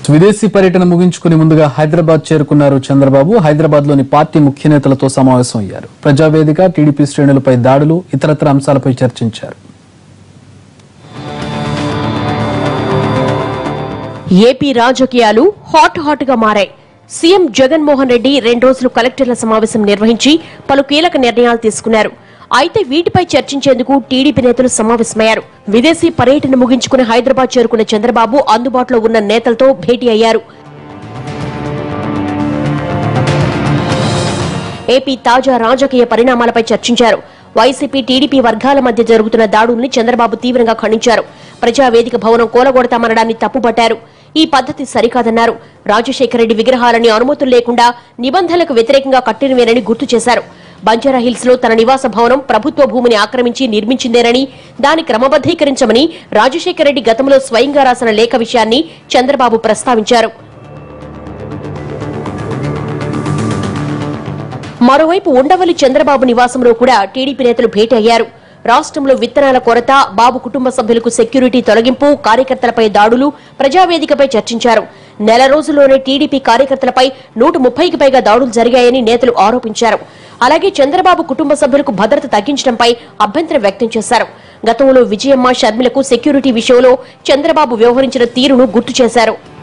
విదేశీ పర్యటన ముగించుకుని ముందుగా హైదరాబాద్ చేరుకున్నారు చంద్రబాబు హైదరాబాద్ లోని పార్టీ ముఖ్య నేతలతో సమావేశం అయ్యారు ప్రజావేదిక టీడీపీ శ్రేణులపై దాడులు ఇతరత్ర అంశాలపై చర్చించారు ఏపీ రాజకీయాలు హాట్ హాట్ గా మారాయి సీఎం జగన్మోహన్ రెడ్డి రెండు రోజులు కలెక్టర్ల సమావేశం నిర్వహించి పలు కీలక నిర్ణయాలు తీసుకున్నారు అయితే వీటిపై చర్చించేందుకు టీడీపీ నేతలు సమావేశమయ్యారు విదేశీ పర్యటన ముగించుకుని హైదరాబాద్ చేరుకున్న చంద్రబాబు అందుబాటులో ఉన్న నేతలతో భేటీ అయ్యారు ఏపీ తాజా రాజకీయ పరిణామాలపై చర్చించారు వైసీపీ టీడీపీ వర్గాల మధ్య జరుగుతున్న దాడుల్ని చంద్రబాబు తీవ్రంగా ఖండించారు ప్రజావేదిక భవనం కూలగొడతామనడాన్ని తప్పుపట్టారు ఈ పద్ధతి సరికాదన్నారు రాజశేఖర రెడ్డి విగ్రహాలని అనుమతులు లేకుండా నిబంధనలకు వ్యతిరేకంగా కట్టినవేనని గుర్తు చేశారు బంజారా హిల్స్ లో తన నివాస భవనం ప్రభుత్వ భూమిని ఆక్రమించి నిర్మించిందేనని దాన్ని క్రమబద్దీకరించమని రాజశేఖర రెడ్డి గతంలో స్వయంగా రాసిన లేఖ విషయాన్ని చంద్రబాబు ప్రస్తావించారు మరోవైపు ఉండవల్లి చంద్రబాబు నివాసంలో కూడా టీడీపీ నేతలు భేటీ అయ్యారు రాష్ట్రంలో విత్తనాల కొరత బాబు కుటుంబ సభ్యులకు సెక్యూరిటీ తొలగింపు కార్యకర్తలపై దాడులు ప్రజావేదికపై చర్చించారు నెల రోజుల్లోనే టీడీపీ కార్యకర్తలపై నూట ముప్పైకి పైగా దాడులు జరిగాయని నేతలు ఆరోపించారు అలాగే చంద్రబాబు కుటుంబ సభ్యులకు భద్రత తగ్గించడంపై అభ్యంతరం వ్యక్తం చేశారు గతంలో విజయమ్మ షర్మిలకు సెక్యూరిటీ విషయంలో చంద్రబాబు వ్యవహరించిన తీరును గుర్తు చేశారు